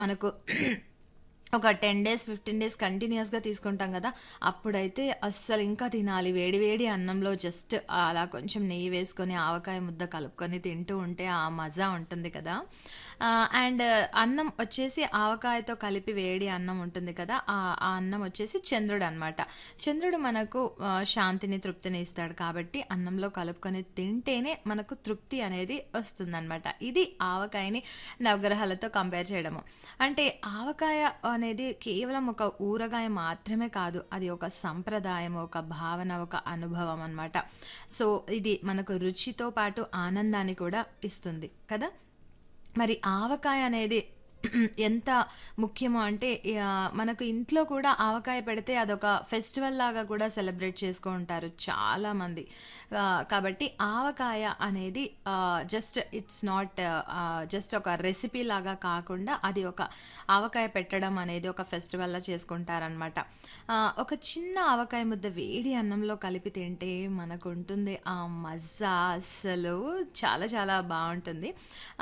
మనకు ఒక 10 days, 15 days కంటిన్యూయస్‌గా తీసుకుంటాం గదా! అప్పుడైతే అస్సలు ఇంకా తినాలి. వేడి వేడి అన్నంలో జస్ట్ అలా కొంచెం నెయ్యి వేసుకొని, ఆవకాయ ముద్ద కలుపుకొని తింటూ ఉంటే ఆ మజా ఉంటుంది కదా! ఆహ్, అండ్ అన్నం వచ్చేసి ఆవకాయతో కలిపి వేడి అన్నం ఉంటుంది కదా! ఆహ్, ఆ అన్నం వచ్చేసి చంద్రుడనమాట. చంద్రుడు మనకు ఆహ్, శాంతిని, తృప్తిని ఇస్తాడు కాబట్టి అన్నంలో కలుపుకొని తింటేనే మనకు తృప్తి అనేది వస్తుందనమాట. ఇది ఆవకాయని నవగ్రహాలతో కంపేర్ చేయడము. అంటే ఆవకాయ అనేది కేవలం ఒక ఊరగాయ మాత్రమే కాదు. అది ఒక సంప్రదాయం, ఒక భావన, ఒక అనుభవం అనమాట. సో, ఇది మనకు రుచితో పాటు ఆనందాన్ని కూడా ఇస్తుంది కదా! మరి ఆవకాయ అనేది ఎంత ముఖ్యమో అంటే యాహ్, మనకు ఇంట్లో కూడా ఆవకాయ పెడితే అదొక ఫెస్టివల్ లాగా కూడా సెలబ్రేట్ చేసుకుంటారు చాలామంది. ఆహ్, కాబట్టి ఆవకాయ అనేది ah, just it's not ah, just ఒక రెసిపీ లాగా కాకుండా అది ఒక ఆవకాయ పెట్టడం అనేది ఒక ఫెస్టివల్‌లా చేసుకుంటారనమాట. ఆహ్, ఒక చిన్న ఆవకాయ ముద్ద వేడి అన్నంలో కలిపి తింటే మనకుంటుంది ఆ మజా అస్సలు చాలా చాలా బావుంటుంది.